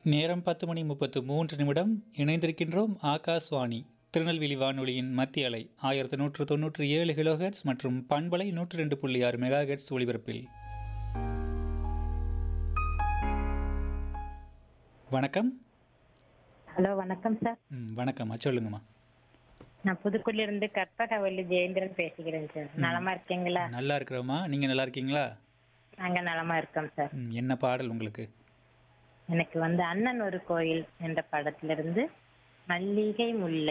நேரம் பத்து மணி முப்பத்து மூன்று நிமிடம் இணைந்திருக்கின்றோம் ஆகாஷ்வாணி திருநெல்வேலி வானொலியின் மத்திய அலை ஆயிரத்து நூற்று தொன்னூற்றி ஏழு கிலோஹெட்ஸ் மற்றும் பண்பலை நூற்று ரெண்டு புள்ளி ஆறு மெகா ஹெட்ஸ் ஒலிபரப்பில் வணக்கம் ஹலோ வணக்கம் சார் ம், வணக்கம்மா சொல்லுங்கம்மா நான் புதுக்குடியில இருந்து கற்பகவல்லி ஜெயேந்திரன் பேசுகிறேன் சார் நலமா இருக்கீங்களா நல்லா இருக்கிறோம்மா நீங்கள் நல்லா இருக்கீங்களா நாங்க நலமா இருக்கோம் சார் ம், என்ன பாடல் உங்களுக்கு எனக்கு வந்து அண்ணன் ஒரு கோயில் என்ற படத்திலிருந்து மல்லிகை முல்லை